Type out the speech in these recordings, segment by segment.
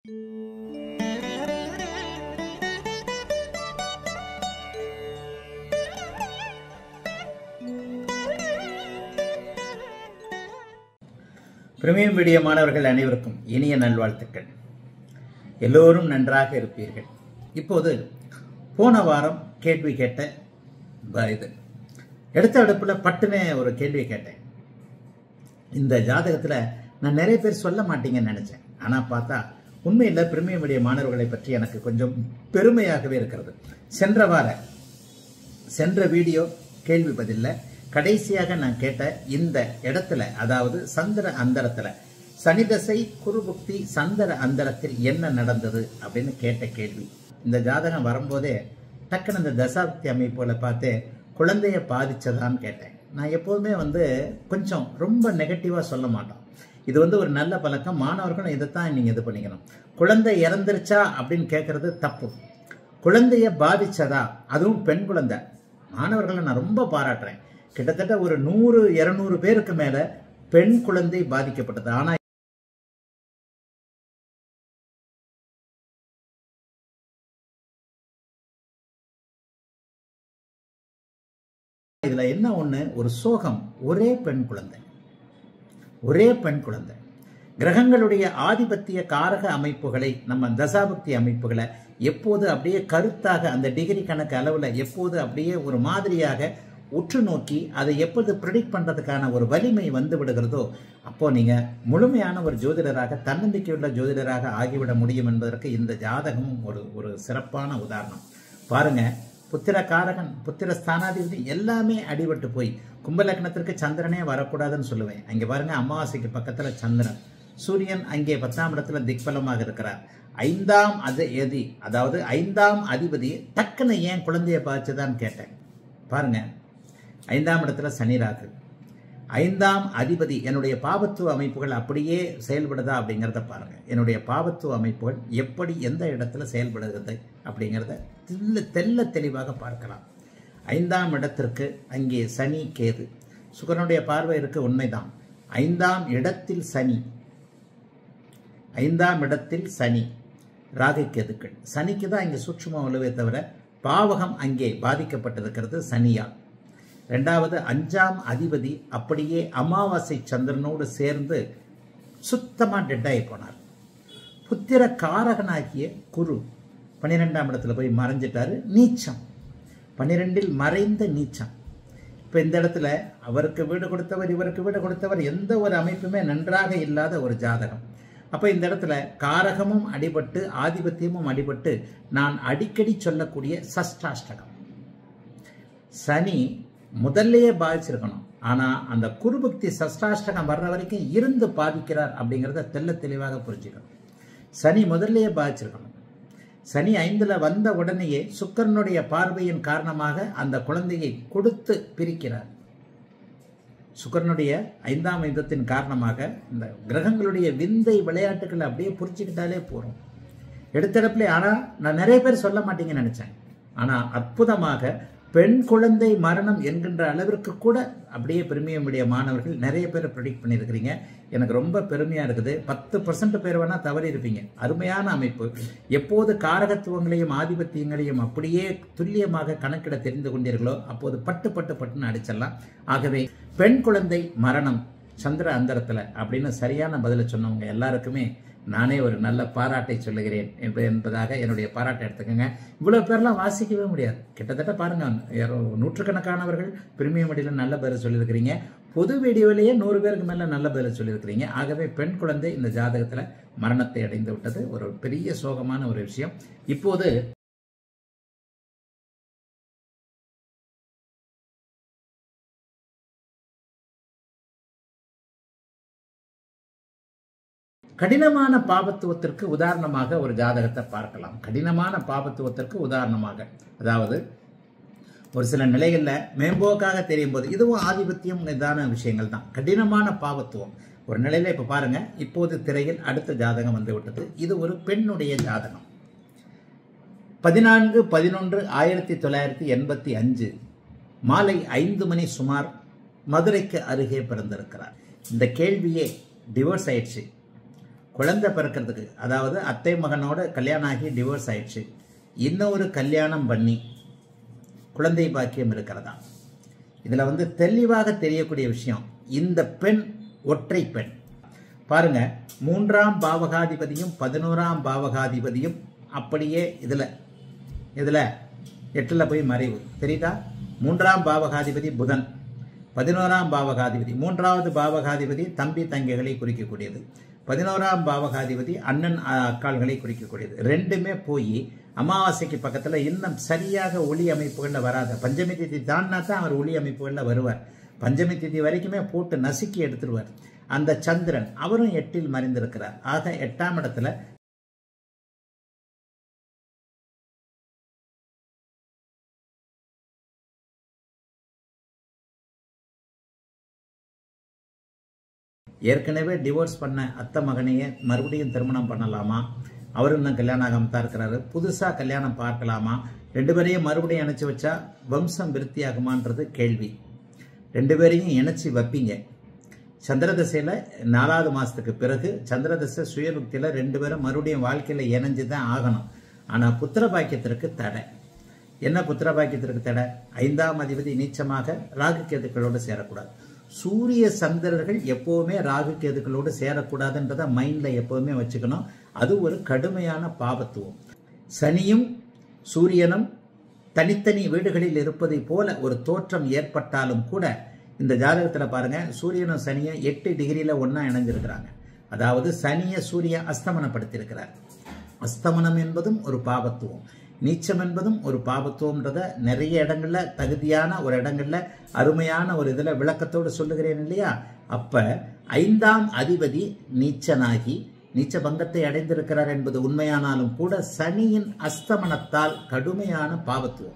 பிரமியம் மீடிய மாணவர்கள் அனைவருக்கும் இனிய நல்வாழ்த்துக்கள் எல்லோரும் நன்றாக இருப்பீர்கள் இப்போது போன வாரம் கேள்வி கேட்ட ப- இது எடுத்த அடுப்பில் பட்டுன்னு ஒரு கேள்வி கேட்டேன் இந்த ஜாதகத்தில் நான் நிறைய பேர் சொல்ல மாட்டீங்கன்னு நினச்சேன் ஆனால் பார்த்தா உண்மையில் பிரமியம் மீடிய மாணவர்களை பற்றி எனக்கு கொஞ்சம் பெருமையாகவே இருக்கிறது சென்ற வார சென்ற வீடியோ கேள்வி பதில்ல கடைசியாக நான் கேட்ட இந்த இடத்துல அதாவது சந்திர அந்தரத்துல சனிதசை குருபுக்தி சந்திர அந்தரத்தில் என்ன நடந்தது அப்படின்னு கேட்ட கேள்வி இந்த ஜாதகம் வரும்போதே டக்குன்னு இந்த தசாப்தி அமைப்புல பார்த்து குழந்தைய பாதிச்சதான்னு கேட்டேன் நான் எப்போதுமே வந்து கொஞ்சம் ரொம்ப நெகட்டிவாக சொல்ல மாட்டோம் இது வந்து ஒரு நல்ல பழக்கம் மாணவர்களும் இதைத்தான் நீங்கள் இது பண்ணிக்கணும் குழந்தை இறந்துருச்சா அப்படின்னு கேட்கறது தப்பு குழந்தைய பாதிச்சதா அதுவும் பெண் குழந்தை மாணவர்களை நான் ரொம்ப பாராட்டுறேன் கிட்டத்தட்ட ஒரு நூறு இருநூறு பேருக்கு மேல பெண் குழந்தை பாதிக்கப்பட்டது ஆனா இதுல என்ன ஒண்ணு ஒரு சோகம் ஒரே பெண் குழந்தை ஒரே பெண் குழந்தை கிரகங்களுடைய ஆதிபத்திய காரக அமைப்புகளை நம்ம தசாபக்தி அமைப்புகளை எப்போது அப்படியே கருத்தாக அந்த டிகிரி கணக்கு அளவில் எப்போது அப்படியே ஒரு மாதிரியாக உற்று நோக்கி அதை எப்போது ப்ரிடிக்ட் பண்ணுறதுக்கான ஒரு வலிமை வந்து விடுகிறதோ அப்போ நீங்கள் முழுமையான ஒரு ஜோதிடராக தன்னம்பிக்கையுள்ள ஜோதிடராக ஆகிவிட முடியும் என்பதற்கு இந்த ஜாதகமும் ஒரு ஒரு சிறப்பான உதாரணம் பாருங்க புத்திர காரகன் புத்திர ஸ்தானாதிபதி எல்லாமே அடிபட்டு போய் கும்பலக்னத்திற்கு சந்திரனே வரக்கூடாதுன்னு சொல்லுவேன் அங்கே பாருங்க அமாவாசைக்கு பக்கத்தில் சந்திரன் சூரியன் அங்கே பத்தாம் இடத்துல திக்பலமாக இருக்கிறார் ஐந்தாம் அது எதி அதாவது ஐந்தாம் அதிபதி டக்குன்னு ஏன் குழந்தைய பாய்ச்சதான்னு கேட்டேன் பாருங்க ஐந்தாம் இடத்துல சனி ராகு ஐந்தாம் அதிபதி என்னுடைய பாவத்துவ அமைப்புகள் அப்படியே செயல்படுதா அப்படிங்கிறத பாருங்க என்னுடைய பாவத்துவ அமைப்புகள் எப்படி எந்த இடத்துல செயல்படுகிறது அப்படிங்கிறத தெல்ல தெல்ல தெளிவாக பார்க்கலாம் ஐந்தாம் இடத்திற்கு அங்கே சனி கேது சுக்கரனுடைய பார்வை இருக்கு உண்மைதான் ஐந்தாம் இடத்தில் சனி ஐந்தாம் இடத்தில் சனி ராகு கேதுக்கள் சனிக்கு தான் இங்கே சூட்சும உழுவே தவிர பாவகம் அங்கே பாதிக்கப்பட்டிருக்கிறது சனியால் ரெண்டாவது அஞ்சாம் அதிபதி அப்படியே அமாவாசை சந்திரனோடு சேர்ந்து சுத்தமாக டெட்டாகி போனார் புத்திர காரகனாகிய குரு பன்னிரெண்டாம் இடத்துல போய் மறைஞ்சிட்டாரு நீச்சம் பன்னிரெண்டில் மறைந்த நீச்சம் இப்போ இந்த இடத்துல அவருக்கு வீடு கொடுத்தவர் இவருக்கு வீடு கொடுத்தவர் எந்த ஒரு அமைப்புமே நன்றாக இல்லாத ஒரு ஜாதகம் அப்போ இந்த இடத்துல காரகமும் அடிபட்டு ஆதிபத்தியமும் அடிபட்டு நான் அடிக்கடி சொல்லக்கூடிய சஷ்டாஷ்டகம் சனி முதல்லயே பாதிச்சிருக்கணும் ஆனா அந்த குருபக்தி சஷ்டாஷ்டகம் வர்ற வரைக்கும் இருந்து பாதிக்கிறார் அப்படிங்கிறத தெல்ல தெளிவாக புரிஞ்சுக்கணும் சனி முதல்லயே பாதிச்சிருக்கணும் சனி ஐந்துல வந்த உடனேயே சுக்கரனுடைய பார்வையின் காரணமாக அந்த குழந்தையை கொடுத்து பிரிக்கிறார் சுக்கரனுடைய ஐந்தாம் யுத்தத்தின் காரணமாக இந்த கிரகங்களுடைய விந்தை விளையாட்டுகளை அப்படியே புரிச்சுக்கிட்டாலே போறோம் எடுத்தடப்புல ஆனா நான் நிறைய பேர் சொல்ல மாட்டீங்கன்னு நினைச்சேன் ஆனா அற்புதமாக பெண் குழந்தை மரணம் என்கின்ற அளவிற்கு கூட அப்படியே பெருமையுடைய மாணவர்கள் நிறைய பேர் ப்ரெடிக்ட் பண்ணியிருக்கிறீங்க எனக்கு ரொம்ப பெருமையா இருக்குது பத்து பர்சன்ட் பேர் வேணா தவறி இருப்பீங்க அருமையான அமைப்பு எப்போது காரகத்துவங்களையும் ஆதிபத்தியங்களையும் அப்படியே துல்லியமாக கணக்கிட தெரிந்து கொண்டீர்களோ அப்போது பட்டு பட்டு பட்டுன்னு அடிச்சிடலாம் ஆகவே பெண் குழந்தை மரணம் சந்திர அந்தரத்துல அப்படின்னு சரியான பதிலை சொன்னவங்க எல்லாருக்குமே நானே ஒரு நல்ல பாராட்டை சொல்லுகிறேன் என்ப- என்பதாக என்னுடைய பாராட்டை எடுத்துக்கோங்க இவ்வளவு பேர்லாம் வாசிக்கவே முடியாது கிட்டத்தட்ட பாருங்க யாரோ- நூற்றுக்கணக்கானவர்கள் பிரிமியம் மடியில் நல்ல பதில் சொல்லியிருக்கிறீங்க பொது வீடியோவிலேயே நூறு பேருக்கு மேல நல்ல பதில் சொல்லியிருக்கிறீங்க ஆகவே பெண் குழந்தை இந்த ஜாதகத்துல மரணத்தை அடைந்து விட்டது ஒரு பெரிய சோகமான ஒரு விஷயம் இப்போது கடினமான பாபத்துவத்திற்கு உதாரணமாக ஒரு ஜாதகத்தை பார்க்கலாம் கடினமான பாபத்துவத்திற்கு உதாரணமாக அதாவது ஒரு சில நிலைகளில் மேம்போக்காக தெரியும் போது இதுவும் ஆதிபத்தியம் இதான விஷயங்கள் தான் கடினமான பாவத்துவம் ஒரு நிலையில இப்ப பாருங்க இப்போது திரையில் அடுத்த ஜாதகம் வந்து விட்டது இது ஒரு பெண்ணுடைய ஜாதகம் பதினான்கு பதினொன்று ஆயிரத்தி தொள்ளாயிரத்தி எண்பத்தி அஞ்சு மாலை ஐந்து மணி சுமார் மதுரைக்கு அருகே பிறந்திருக்கிறார் இந்த கேள்வியே டிவோர்ஸ் ஆயிடுச்சு குழந்தை பிறக்கிறதுக்கு அதாவது அத்தை மகனோட கல்யாணம் ஆகி டிவோர்ஸ் ஆயிடுச்சு இன்னொரு கல்யாணம் பண்ணி குழந்தை பாக்கியம் இருக்கிறதா இதில் வந்து தெளிவாக தெரியக்கூடிய விஷயம் இந்த பெண் ஒற்றை பெண் பாருங்க மூன்றாம் பாவகாதிபதியும் பதினோராம் பாவகாதிபதியும் அப்படியே இதில் இதில் எட்டில் போய் மறைவு தெரியுதா மூன்றாம் பாவகாதிபதி புதன் பதினோராம் பாவகாதிபதி மூன்றாவது பாவகாதிபதி தம்பி தங்கைகளை குறிக்கக்கூடியது பதினோராம் பாவகாதிபதி அண்ணன் அ- அக்காள்களை குறிக்கக்கூடியது ரெண்டுமே போய் அமாவாசைக்கு பக்கத்தில் இன்னும் சரியாக ஒளி அமைப்புகளில் வராத பஞ்சமி திதி தாண்டினா தான் அவர் ஒளி அமைப்புகளில் வருவார் பஞ்சமி திதி வரைக்குமே போட்டு நசுக்கி எடுத்துருவார் அந்த சந்திரன் அவரும் எட்டில் மறைந்திருக்கிறார் ஆக எட்டாம் இடத்துல ஏற்கனவே டிவோர்ஸ் பண்ண அத்தை மகனையே மறுபடியும் திருமணம் பண்ணலாமா அவரும் இன்னும் கல்யாணம் ஆகாம தான் இருக்கிறாரு புதுசாக கல்யாணம் பார்க்கலாமா ரெண்டு பேரையும் மறுபடியும் இணைச்சி வச்சா வம்சம் விருத்தியாகுமான்றது கேள்வி ரெண்டு பேரையும் இணைச்சி வைப்பீங்க சந்திரதசையில் நாலாவது மாதத்துக்கு பிறகு சந்திரதசை சுயபக்தியில் ரெண்டு பேரும் மறுபடியும் வாழ்க்கையில் இணைஞ்சு தான் ஆகணும் ஆனால் புத்திர பாக்கியத்திற்கு தடை என்ன புத்திர பாக்கியத்திற்கு தடை ஐந்தாம் அதிபதி நீச்சமாக ராகு கேதுக்களோடு சேரக்கூடாது சூரிய சந்திரர்கள் எப்பவுமே ராகு கேதுக்களோடு சேரக்கூடாதுன்றதை மைண்டில் எப்பவுமே வச்சுக்கணும் அது ஒரு கடுமையான பாபத்துவம் சனியும் சூரியனும் தனித்தனி வீடுகளில் இருப்பதை போல ஒரு தோற்றம் ஏற்பட்டாலும் கூட இந்த ஜாதகத்தில் பாருங்க சூரியனும் சனியும் எட்டு டிகிரியில் ஒன்றா இணைஞ்சிருக்கிறாங்க அதாவது சனியை சூரியன் அஸ்தமனப்படுத்தியிருக்கிறார் அஸ்தமனம் என்பதும் ஒரு பாபத்துவம் நீச்சம் என்பதும் ஒரு பாபத்துவம்ன்றத நிறைய இடங்கள்ல தகுதியான ஒரு இடங்கள்ல அருமையான ஒரு இதில் விளக்கத்தோடு சொல்லுகிறேன் இல்லையா அப்ப ஐந்தாம் அதிபதி நீச்சனாகி நீச்ச பங்கத்தை அடைந்திருக்கிறார் என்பது உண்மையானாலும் கூட சனியின் அஸ்தமனத்தால் கடுமையான பாவத்துவம்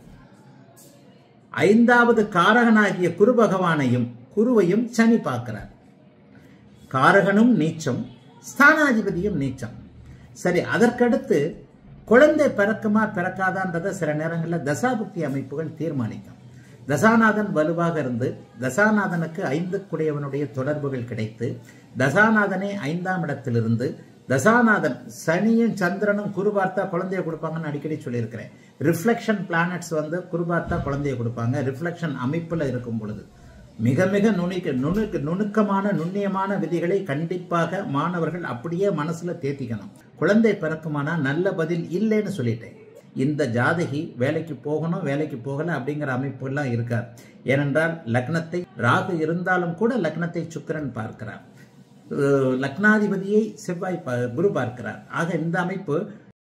ஐந்தாவது காரகனாகிய குரு பகவானையும் குருவையும் சனி பார்க்கிறார் காரகனும் நீச்சம் ஸ்தானாதிபதியும் நீச்சம் சரி அதற்கடுத்து குழந்தை பிறக்குமா பிறக்காதான்றதை சில நேரங்களில் தசாபுக்தி அமைப்புகள் தீர்மானிக்கும் தசாநாதன் வலுவாக இருந்து தசாநாதனுக்கு ஐந்து குடையவனுடைய தொடர்புகள் கிடைத்து தசாநாதனே ஐந்தாம் இடத்திலிருந்து தசாநாதன் சனியும் சந்திரனும் குரு பார்த்தா குழந்தைய கொடுப்பாங்கன்னு அடிக்கடி சொல்லியிருக்கிறேன் ரிஃப்ளெக்ஷன் பிளானட்ஸ் வந்து குரு பார்த்தா குழந்தைய கொடுப்பாங்க ரிஃப்ளெக்ஷன் அமைப்பில் இருக்கும் பொழுது மிக மிக நுணுக்க நுணுக்கு நுணுக்கமான நுண்ணியமான விதிகளை கண்டிப்பாக மாணவர்கள் அப்படியே மனசுல தேத்திக்கணும் குழந்தை பிறக்குமானா நல்ல பதில் இல்லைன்னு சொல்லிட்டேன் இந்த ஜாதகி வேலைக்கு போகணும் வேலைக்கு போகல அப்படிங்கிற அமைப்புலாம் இருக்காது ஏனென்றால் லக்னத்தை ராகு இருந்தாலும் கூட லக்னத்தை சுக்கிரன் பார்க்கிறார் அஹ் லக்னாதிபதியை செவ்வாய் பா- குரு பார்க்கிறார் ஆக இந்த அமைப்பு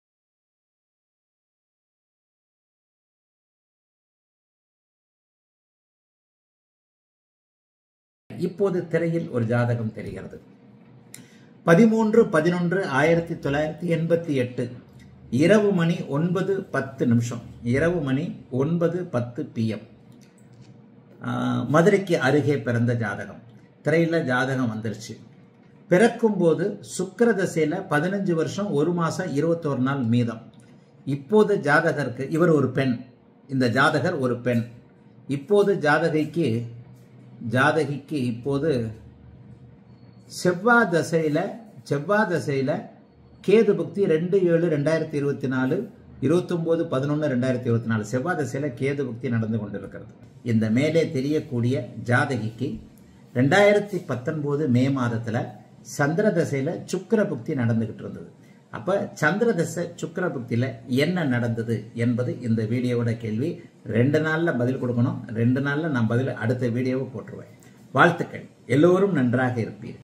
இப்போது திரையில் ஒரு ஜாதகம் தெரிகிறது பதிமூன்று பதினொன்று ஆயிரத்தி தொள்ளாயிரத்தி எண்பத்தி எட்டு இரவு மணி ஒன்பது பத்து நிமிஷம் இரவு மணி ஒன்பது பத்து பிஎம் மதுரைக்கு அருகே பிறந்த ஜாதகம் திரையில் ஜாதகம் வந்துருச்சு பிறக்கும்போது சுக்கிர தசையில் பதினஞ்சு வருஷம் ஒரு மாதம் இருபத்தோரு நாள் மீதம் இப்போது ஜாதகருக்கு இவர் ஒரு பெண் இந்த ஜாதகர் ஒரு பெண் இப்போது ஜாதகிக்கு ஜாதகிக்கு இப்போது செவ்வாய் தசையில் செவ்வாய் தசையில் கேது புக்தி ரெண்டு ஏழு ரெண்டாயிரத்தி இருபத்தி நாலு இருபத்தொம்போது பதினொன்று ரெண்டாயிரத்தி இருபத்தி நாலு செவ்வாய் தசையில் கேது புக்தி நடந்து கொண்டிருக்கிறது இந்த மேலே தெரியக்கூடிய ஜாதகிக்கு ரெண்டாயிரத்தி பத்தொன்பது மே மாதத்தில் சந்திர தசையில் சுக்கிர புக்தி நடந்துகிட்டு இருந்தது அப்போ சந்திர தசை சுக்கிர புக்தியில் என்ன நடந்தது என்பது இந்த வீடியோவோட கேள்வி ரெண்டு நாளில் பதில் கொடுக்கணும் ரெண்டு நாளில் நான் பதில் அடுத்த வீடியோவை போட்டுருவேன் வாழ்த்துக்கள் எல்லோரும் நன்றாக இருப்பீர்கள்